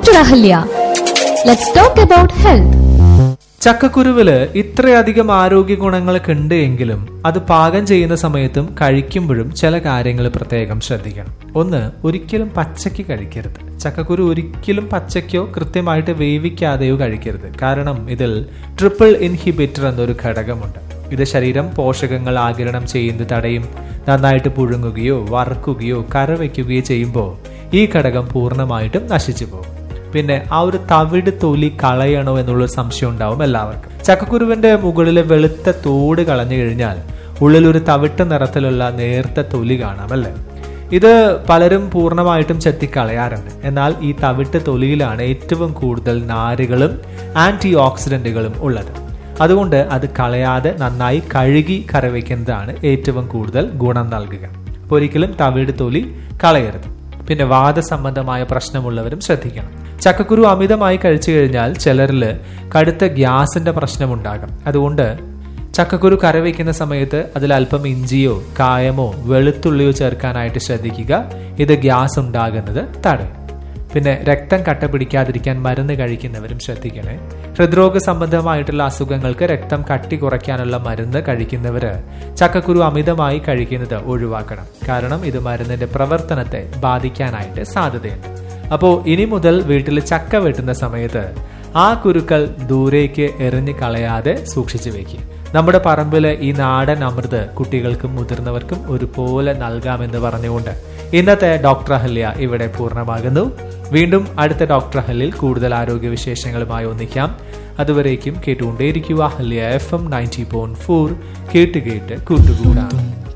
Dr. Ahalya. Let's talk about health. ചക്കക്കുരുവില് ഇത്രയധികം ആരോഗ്യ ഗുണങ്ങളൊക്കെ ഉണ്ട് എങ്കിലും അത് പാകം ചെയ്യുന്ന സമയത്തും കഴിക്കുമ്പോഴും ചില കാര്യങ്ങൾ പ്രത്യേകം ശ്രദ്ധിക്കണം ഒന്ന് ഒരിക്കലും പച്ചയ്ക്ക് കഴിക്കരുത് ചക്കക്കുരു ഒരിക്കലും പച്ചയ്ക്കോ കൃത്യമായിട്ട് വേവിക്കാതെയോ കഴിക്കരുത് കാരണം ഇതിൽ ട്രിപ്പിൾ ഇൻഹിബിറ്റർ എന്നൊരു ഘടകമുണ്ട് ഇത് ശരീരം പോഷകങ്ങൾ ആഗിരണം ചെയ്യുന്നത് തടയും നന്നായിട്ട് പുഴുങ്ങുകയോ വറുക്കുകയോ കറവയ്ക്കുകയോ ചെയ്യുമ്പോൾ ഈ ഘടകം പൂർണ്ണമായിട്ടും നശിച്ചു പോകും പിന്നെ ആ ഒരു തവിട് തൊലി കളയണോ എന്നുള്ള സംശയം ഉണ്ടാവും എല്ലാവർക്കും ചക്കക്കുരുവിന്റെ മുകളിലെ വെളുത്ത തോട് കളഞ്ഞു കഴിഞ്ഞാൽ ഉള്ളിലൊരു തവിട്ട് നിറത്തിലുള്ള നേർത്ത തൊലി കാണാം അല്ലേ ഇത് പലരും പൂർണ്ണമായിട്ടും ചെത്തിക്കളയാറുണ്ട് എന്നാൽ ഈ തവിട്ട് തൊലിയിലാണ് ഏറ്റവും കൂടുതൽ നാരുകളും ആന്റി ഓക്സിഡന്റുകളും ഉള്ളത് അതുകൊണ്ട് അത് കളയാതെ നന്നായി കഴുകി കറിവയ്ക്കുന്നതാണ് ഏറ്റവും കൂടുതൽ ഗുണം നൽകുക അപ്പോൾ ഒരിക്കലും തവിട് തൊലി കളയരുത് പിന്നെ വാദസംബന്ധമായ പ്രശ്നമുള്ളവരും ശ്രദ്ധിക്കണം ചക്കക്കുരു അമിതമായി കഴിച്ചു കഴിഞ്ഞാൽ ചിലരിൽ കടുത്ത ഗ്യാസിന്റെ പ്രശ്നമുണ്ടാകും അതുകൊണ്ട് ചക്കക്കുരു കറി വയ്ക്കുന്ന സമയത്ത് അതിൽ അല്പം ഇഞ്ചിയോ കായമോ വെളുത്തുള്ളിയോ ചേർക്കാനായിട്ട് ശ്രദ്ധിക്കുക ഇത് ഗ്യാസ് ഉണ്ടാകുന്നത് തടയും പിന്നെ രക്തം കട്ട പിടിക്കാതിരിക്കാൻ മരുന്ന് കഴിക്കുന്നവരും ശ്രദ്ധിക്കണേ ഹൃദ്രോഗ സംബന്ധമായിട്ടുള്ള അസുഖങ്ങൾക്ക് രക്തം കട്ടി കുറയ്ക്കാനുള്ള മരുന്ന് കഴിക്കുന്നവര് ചക്കക്കുരു അമിതമായി കഴിക്കുന്നത് ഒഴിവാക്കണം കാരണം ഇത് മരുന്നിന്റെ പ്രവർത്തനത്തെ ബാധിക്കാനായിട്ട് സാധ്യതയുണ്ട് അപ്പോൾ ഇനി മുതൽ വീട്ടിൽ ചക്ക വെട്ടുന്ന സമയത്ത് ആ കുരുക്കൾ ദൂരേക്ക് എറിഞ്ഞു കളയാതെ സൂക്ഷിച്ചു വെക്കുക നമ്മുടെ പറമ്പിലെ ഈ നാടൻ അമൃത് കുട്ടികൾക്കും മുതിർന്നവർക്കും ഒരുപോലെ നൽകാമെന്ന് പറഞ്ഞുകൊണ്ട് ഇന്നത്തെ ഡോക്ടർ അഹല്യ ഇവിടെ പൂർണ്ണമാകുന്നു വീണ്ടും അടുത്ത ഡോക്ടർ അഹല്യയിൽ കൂടുതൽ ആരോഗ്യ വിശേഷങ്ങളുമായി ഒന്നിക്കാം അതുവരേക്കും കേട്ടുകൊണ്ടേയിരിക്കുക Ahalya FM ninety point four ഫോർ കേട്ട് കേട്ട് കൂട്ടുകൂടാം